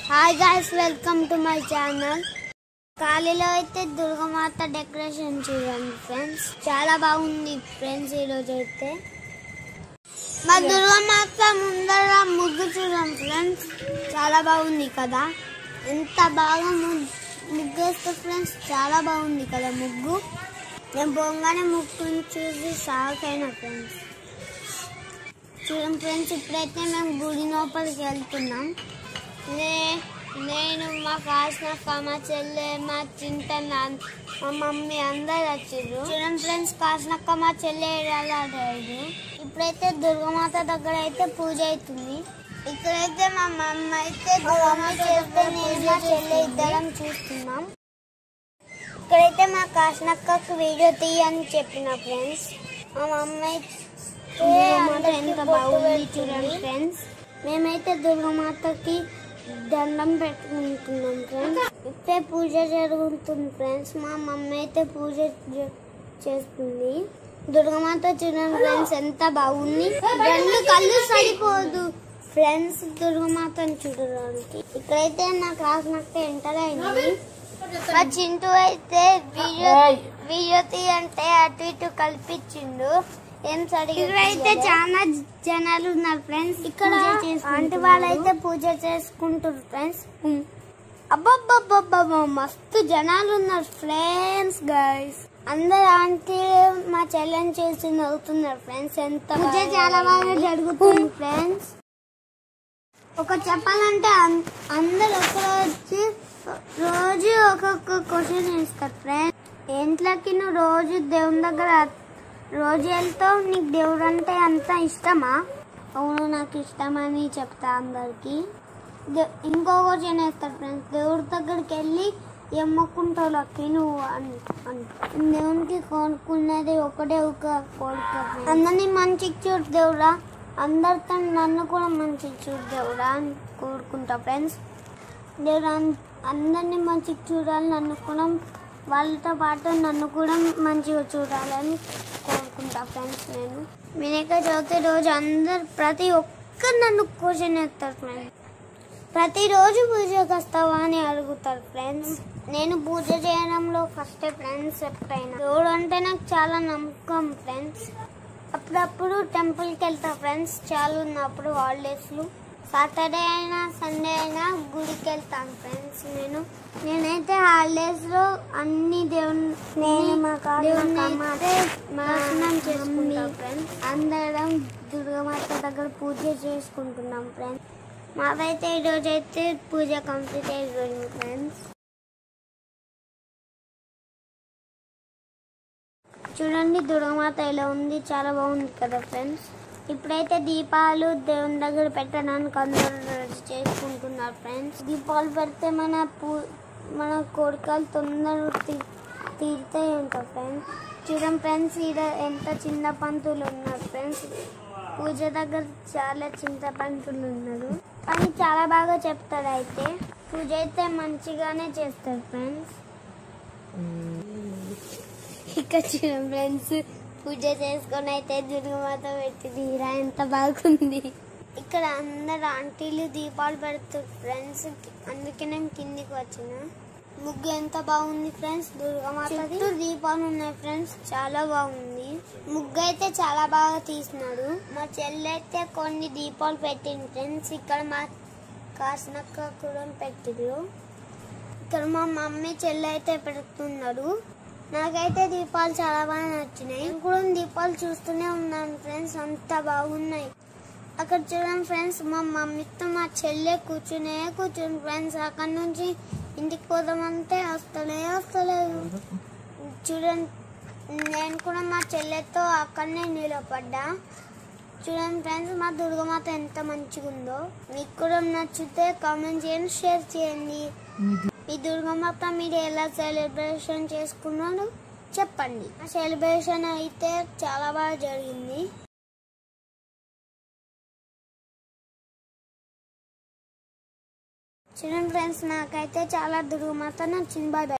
Hi guys welcome to my channel ఖాళీలో అయితే Durga Mata decoration చూడండి ఫ్రెండ్స్ చాలా బాగుంది ఫ్రెండ్స్ ఈరోజు అయితే మా దుర్గమాత ముందర ముగ్గు చూడండి ఫ్రెండ్స్ చాలా బాగుంది కదా ఎంత బాగా ము- ముగ్గు వేస్తే ఫ్రెండ్స్ చాలా బాగుంది కదా ముగ్గు నేను బొంగానే ముగ్గుని చూసి షాక్ అయినా ఫ్రెండ్స్ చూడండి ఫ్రెండ్స్ ఇప్పుడైతే మేము గుడి లోపలికి వెళ్తున్నాం నే నేను మా కాసినక్క మా చెల్లె మా చింతన్న మా మమ్మీ అందరు వచ్చారు చూడండి ఫ్రెండ్స్ కాసినక్క మా చెల్లె ఏడాడు ఇప్పుడైతే దుర్గమాత దగ్గర అయితే పూజ అవుతుంది ఇక్కడైతే మా మమ్మీ అయితే దుర్గమ్మ చేస్తే నేను మా చెల్లె ఇద్దరం చూస్తున్నాం ఇక్కడైతే మా కాసినక్కకు వీడియో తీయని చెప్పిన ఫ్రెండ్స్ మా మమ్మీ అయితే అందరూ ఎంత బాగుంది చూడండి ఫ్రెండ్స్ మేమైతే దుర్గమాతకి దండం పెట్టుకుంటున్నాం ఫ్రెండ్స్ ఇప్పుడే పూజ జరుగుతుంది ఫ్రెండ్స్ మా మమ్మీ అయితే పూజ చే- చేస్తుంది దుర్గమాత చూడండి ఫ్రెండ్స్ ఎంత బాగుంది రెండు కళ్ళు సరిపోదు ఫ్రెండ్స్ దుర్గమాతను చూడడానికి ఇక్కడైతే నా క్లాస్ నాకు ఎంటర్ అయింది మా చింటూ అయితే వీడియో వీడియో తీయంటే అటు ఇటు కల్పించిండు ఏం సరిగ్గా ఇక్కడైతే చాలా జనాలు ఉన్నారు ఫ్రెండ్స్ ఇక్కడ ఆంటీ వాళ్ళైతే పూజ చేసుకుంటారు ఫ్రెండ్స్ అబ్బబ్బబ్బబ్బబ్బ మస్తు జనాలు ఉన్నారు ఫ్రెండ్స్ గైస్ అందరు ఆంటీ మా చెల్లెని చేసి నవ్వుతున్నారు ఫ్రెండ్స్ ఎంత పూజ చాలా బాగా జరుగుతుంది ఫ్రెండ్స్ ఒక చెప్పాలంటే అం- అందరు ఒక వచ్చి రోజు ఒక్కొక్క క్వశ్చన్ వేస్తారు ఫ్రెండ్స్ ఇంట్లోకి నువ్వు రోజు దేవుని దగ్గర రోజు వెళ్తావు నీకు దేవుడు అంటే అంత ఇష్టమా అవును నాకు ఇష్టమని చెప్తా అందరికి దే- ఇంకో క్వశ్చన్ వేస్తారు ఫ్రెండ్స్ దేవుడి దగ్గరికి వెళ్ళి ఏం మొక్కుంటావు లక్కి నువ్వు అని అని. దేవునికి కోరుకున్నది ఒకటే ఒక కోరిక friends. అందరినీ మంచికి చూడు దేవుడా అందరితో నన్ను కూడా మంచిగా చూడు దేవుడా అని కోరుకుంటా ఫ్రెండ్స్ దేవుడు అన్- అందరినీ మంచిగా చూడాలని నన్ను కూడా వాళ్ళతో పాటు నన్ను కూడా మంచిగా చూడాలని కోరుకుంటా ఫ్రెండ్స్ నేను వినాయక చవితి రోజు అందరు ప్రతి ఒక్కరు నన్ను క్వశ్చన్ వేస్తారు ఫ్రెండ్స్ ప్రతిరోజు పూజకు వస్తావా అని అడుగుతారు ఫ్రెండ్స్ నేను పూజ చేయడంలో ఫస్ట్ ఫ్రెండ్స్ ఎప్పుడైనా దేవుడు అంటే నాకు చాలా నమ్మకం ఫ్రెండ్స్ అప్పుడప్పుడు టెంపుల్కి వెళ్తా ఫ్రెండ్స్ చాలా ఉన్నప్పుడు హాలిడేస్లు సాటర్డే అయినా సండే అయినా గుడికి వెళ్తాను ఫ్రెండ్స్ నేను నేనైతే హాలిడేస్ లో అన్ని దేవుని నేను మా దేవుని అయితే దర్శనం చేసుకుంటాం ఫ్రెండ్స్ అందరం దుర్గమాత దగ్గర పూజ చేసుకుంటున్నాం ఫ్రెండ్స్ మాకైతే ఈరోజు అయితే పూజ కంప్లీట్ అయిపోయింది ఫ్రెండ్స్ చూడండి దుర్గమాత ఎలా ఉంది చాలా బాగుంది కదా ఫ్రెండ్స్ ఇప్పుడైతే దీపాలు దేవుని దగ్గర పెట్టడానికి అందరూ రెడీ చేసుకుంటున్నారు ఫ్రెండ్స్ దీపాలు పెడితే మన పూ మన కోరికలు తొందరగా తీ- తీరుతాయి అంట ఫ్రెండ్స్ చూడండి ఫ్రెండ్స్ ఈడ ఎంత చిన్న పంతులు ఉన్నారు ఫ్రెండ్స్ పూజ దగ్గర చాలా చిన్న పంతులు ఉన్నారు కానీ చాలా బాగా చెప్తారు అయితే పూజ అయితే మంచిగానే చేస్తారు ఫ్రెండ్స్ ఇక్కడ చూడండి ఫ్రెండ్స్ పూజ చేసుకొని అయితే దుర్గమాత పెట్టి తీరా ఎంత బాగుంది ఇక్కడ అందరు ఆంటీలు దీపాలు పెడతారు ఫ్రెండ్స్ అందుకే నేను కిందికి వచ్చిన ముగ్గు ఎంత బాగుంది ఫ్రెండ్స్ దుర్గమాత చుట్టూ దీపాలు ఉన్నాయి ఫ్రెండ్స్ చాలా బాగుంది ముగ్గు అయితే చాలా బాగా తీసినాడు మా చెల్లి అయితే కొన్ని దీపాలు పెట్టింది ఫ్రెండ్స్ ఇక్కడ మా కాసినక్క కూడా పెట్టిరు ఇక్కడ మా మమ్మీ చెల్లి అయితే పెడుతున్నారు నాకైతే దీపాలు చాలా బాగా నచ్చినాయి నేను కూడా దీపాలు చూస్తూనే ఉన్నాను ఫ్రెండ్స్ అంత బాగున్నాయి అక్కడ చూడండి ఫ్రెండ్స్ మా మమ్మీతో మా చెల్లె కూర్చునే కూర్చుని ఫ్రెండ్స్ అక్కడ నుంచి ఇంటికి పోదామంటే వస్తలే వస్తలేదు చూడండి నేను కూడా మా చెల్లెతో అక్కడనే నిలబడ్డా చూడండి ఫ్రెండ్స్ మా దుర్గమాత ఎంత మంచిగా ఉందో మీకు కూడా నచ్చితే కామెంట్ చేయండి షేర్ చేయండి ఈ దుర్గమాత మీరు ఎలా సెలబ్రేషన్ చేసుకున్నారో చెప్పండి ఆ సెలబ్రేషన్ అయితే చాలా బాగా జరిగింది చూడండి ఫ్రెండ్స్ నాకైతే చాలా దుర్గమాత నచ్చింది బాయ్ బాయ్